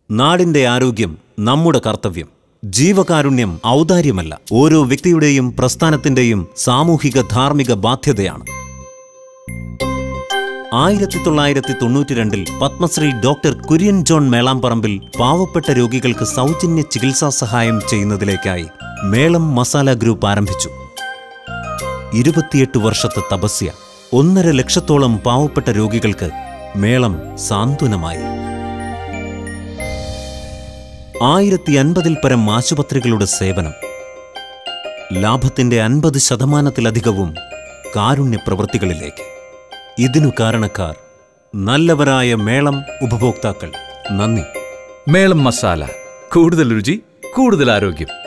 നാടിന്റെ ആരോഗ്യം നമ്മുടെ കർത്തവ്യം ജീവകാരുണ്യം ഔദാര്യമല്ല ഓരോ വ്യക്തിയുടെയും പ്രസ്ഥാനത്തിന്റെയും സാമൂഹിക ധാർമ്മിക ബാധ്യതയാണ് ആയിരത്തി തൊള്ളായിരത്തി തൊണ്ണൂറ്റി രണ്ടിൽ പത്മശ്രീ ഡോക്ടർ കുര്യൻ ജോൺ മേളാമ്പറമ്പിൽ പാവപ്പെട്ട രോഗികൾക്ക് സൗജന്യ ചികിത്സാ സഹായം ചെയ്യുന്നതിലേക്കായി മേളം മസാല ഗ്രൂപ്പ് ആരംഭിച്ചു ഇരുപത്തിയെട്ട് വർഷത്തെ തപസ്യ ഒന്നര ലക്ഷത്തോളം പാവപ്പെട്ട രോഗികൾക്ക് മേളം സാന്ത്വനമായി ആയിരത്തി അൻപതിൽ പരം ആശുപത്രികളുടെ സേവനം ലാഭത്തിന്റെ അൻപത് ശതമാനത്തിലധികവും കാരുണ്യ പ്രവൃത്തികളിലേക്ക് ഇതിനു കാരണക്കാർ നല്ലവരായ മേളം ഉപഭോക്താക്കൾ നന്ദി മേളം മസാല കൂടുതൽ രുചി കൂടുതൽ ആരോഗ്യം